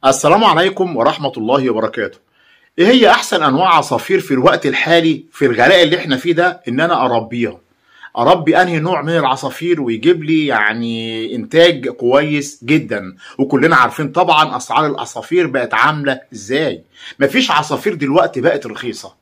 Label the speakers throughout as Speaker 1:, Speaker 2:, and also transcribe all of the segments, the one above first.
Speaker 1: السلام عليكم ورحمة الله وبركاته ايه هي احسن انواع عصافير في الوقت الحالي في الغلاء اللي احنا فيه ده ان انا اربيها اربي انهي نوع من العصافير ويجيب لي يعني انتاج كويس جدا وكلنا عارفين طبعا اسعار العصافير بقت عامله ازاي مفيش عصافير دلوقتي بقت رخيصه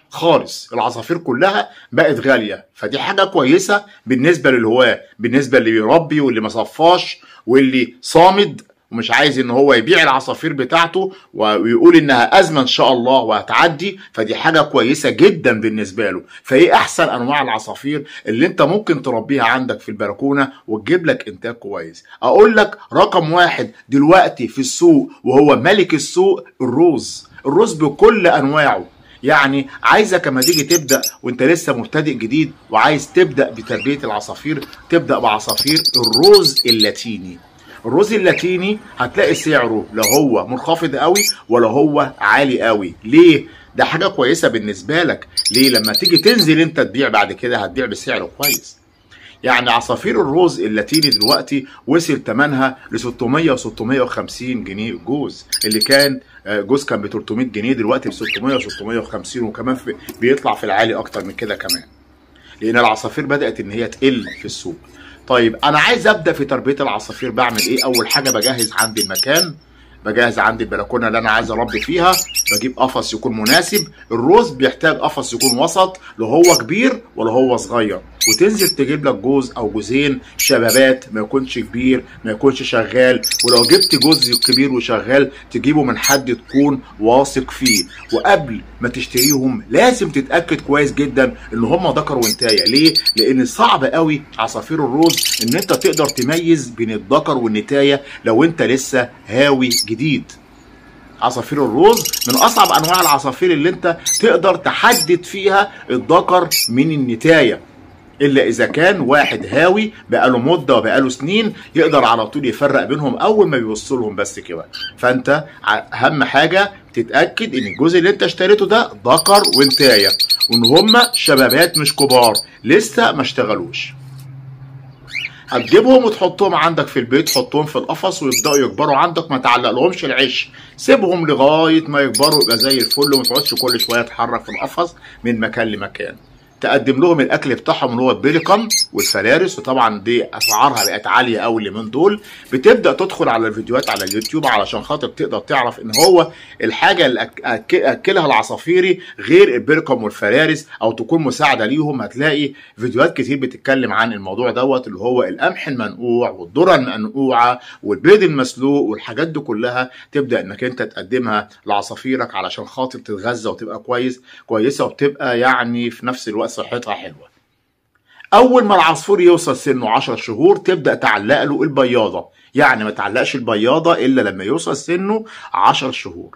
Speaker 1: خالص العصافير كلها بقت غاليه فدي حاجه كويسه بالنسبه للهواه بالنسبه اللي بيربي واللي ما صفاش واللي صامد ومش عايز ان هو يبيع العصافير بتاعته ويقول انها ازمه ان شاء الله وهتعدي فدي حاجه كويسه جدا بالنسبه له فايه احسن انواع العصافير اللي انت ممكن تربيها عندك في البلكونه وتجيب لك انتاج كويس اقول لك رقم واحد دلوقتي في السوق وهو ملك السوق الروز الروز بكل انواعه يعني عايزك لما تيجي تبدا وانت لسه مبتدئ جديد وعايز تبدا بتربيه العصافير تبدا بعصافير الروز اللاتيني الروز اللاتيني هتلاقي سعره لا هو منخفض قوي ولا هو عالي قوي ليه ده حاجه كويسه بالنسبه لك ليه لما تيجي تنزل انت تبيع بعد كده هتبيع بسعر كويس يعني عصافير الروز اللاتيني دلوقتي وصل ثمنها ل 600 و 650 جنيه جوز اللي كان جوز كان ب 300 جنيه دلوقتي ب 600 و 650 وكمان في بيطلع في العالي اكتر من كده كمان لان العصافير بدات ان هي تقل في السوق طيب انا عايز ابدا في تربيه العصافير بعمل ايه اول حاجه بجهز عندي المكان بجهز عندي البلكونه اللي انا عايز اربي فيها بجيب قفص يكون مناسب الروز بيحتاج قفص يكون وسط لا هو كبير ولا هو صغير وتنزل تجيب لك جوز او جوزين شبابات ما يكونش كبير ما يكونش شغال ولو جبت جوز كبير وشغال تجيبه من حد تكون واثق فيه وقبل ما تشتريهم لازم تتاكد كويس جدا ان هم ذكر وانتايه ليه لان صعب قوي عصافير الروز ان انت تقدر تميز بين الذكر والنتايه لو انت لسه هاوي جديد عصافير الروز من اصعب انواع العصافير اللي انت تقدر تحدد فيها الذكر من النتايه الا اذا كان واحد هاوي بقاله مده وبقاله سنين يقدر على طول يفرق بينهم اول ما بيبص لهم بس كده فانت اهم حاجه تتاكد ان الجزء اللي انت اشتريته ده ذكر وانتايه وان هما شبابات مش كبار لسه ما اشتغلوش هتجيبهم وتحطهم عندك في البيت حطهم في القفص ويبداوا يكبروا عندك ما تعلقلهمش العش سيبهم لغايه ما يكبروا يبقى زي الفل وما تقعدش كل شويه تحرك في القفص من مكان لمكان تقدم لهم الاكل بتاعهم اللي هو البيليكم والفلارس وطبعا دي اسعارها بقت عاليه قوي من دول بتبدا تدخل على الفيديوهات على اليوتيوب علشان خاطر تقدر تعرف ان هو الحاجه اللي اكلها العصافيري غير البيليكم والفلارس او تكون مساعده ليهم هتلاقي فيديوهات كتير بتتكلم عن الموضوع دوت اللي هو القمح المنقوع والذره المنقوعه والبيض المسلوق والحاجات دي كلها تبدا انك انت تقدمها لعصافيرك علشان خاطر تتغذى وتبقى كويس كويسه وبتبقى يعني في نفس الوقت صحتها حلوه اول ما العصفور يوصل سنه 10 شهور تبدا تعلق له البياضه يعني ما تعلقش البياضه الا لما يوصل سنه 10 شهور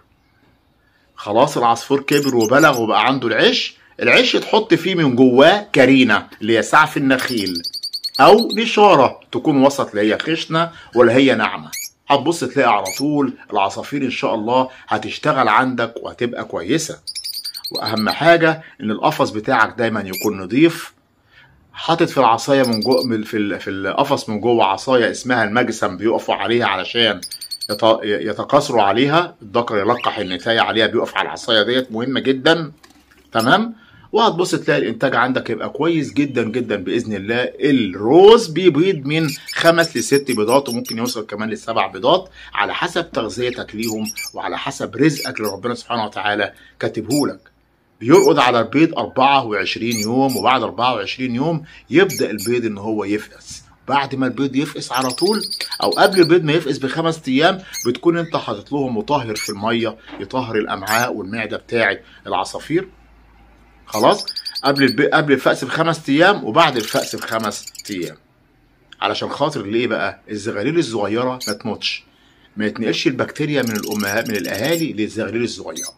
Speaker 1: خلاص العصفور كبر وبلغ وبقى عنده العش العش تحط فيه من جواه كرينه اللي هي سعف النخيل او نشاره تكون وسط لا هي خشنه ولا هي ناعمه هتبص تلاقي على طول العصافير ان شاء الله هتشتغل عندك وهتبقى كويسه واهم حاجه ان القفص بتاعك دايما يكون نظيف حاطط في العصايه من جوه في في القفص من جوه عصايه اسمها المجسم بيقفوا عليها علشان يتكاثروا عليها الذكر يلقح النتايه عليها بيقف على العصايه ديت مهمه جدا تمام وهتبص تلاقي الانتاج عندك يبقى كويس جدا جدا باذن الله الروز بيبيض من خمس لست بيضات وممكن يوصل كمان لسبع بيضات على حسب تغذيتك ليهم وعلى حسب رزقك اللي ربنا سبحانه وتعالى كاتبهولك بيرقد على البيض 24 يوم وبعد 24 يوم يبدا البيض ان هو يفقس بعد ما البيض يفقس على طول او قبل البيض ما يفقس بخمس ايام بتكون انت حاطط لهم مطهر في الميه يطهر الامعاء والمعده بتاعه العصافير خلاص قبل البي... قبل الفأس بخمس ايام وبعد الفأس بخمس ايام علشان خاطر ليه بقى الزغاليل الصغيره ما تموتش ما يتنقلش البكتيريا من الامهات من الاهالي للزغاليل الصغيره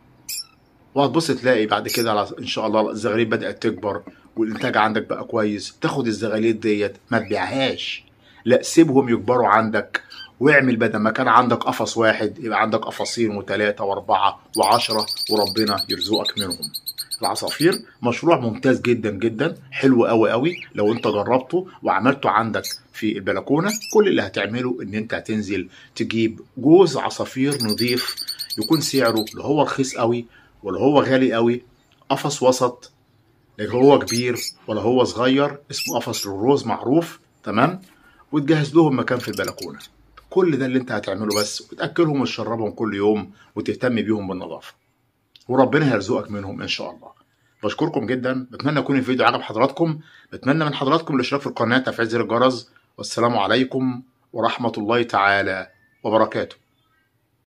Speaker 1: وهتبص تلاقي بعد كده على ان شاء الله الزغاليل بدات تكبر والانتاج عندك بقى كويس تاخد الزغاليل ديت ما تبيعهاش لا سيبهم يكبروا عندك واعمل بدل ما كان عندك قفص واحد يبقى عندك قفصين وثلاثة وأربعة وعشرة وربنا يرزقك منهم العصافير مشروع ممتاز جدا جدا حلو قوي قوي لو انت جربته وعملته عندك في البلكونه كل اللي هتعمله ان انت هتنزل تجيب جوز عصافير نظيف يكون سعره لا هو رخيص قوي ولا هو غالي قوي قفص وسط لا هو كبير ولا هو صغير اسمه قفص للروز معروف تمام وتجهز لهم مكان في البلكونه كل ده اللي انت هتعمله بس وتاكلهم وتشربهم كل يوم وتهتم بيهم بالنظافه وربنا هيرزقك منهم ان شاء الله بشكركم جدا بتمنى يكون الفيديو عجب حضراتكم بتمنى من حضراتكم الاشتراك في القناه تفعيل زر الجرس والسلام عليكم ورحمه الله تعالى وبركاته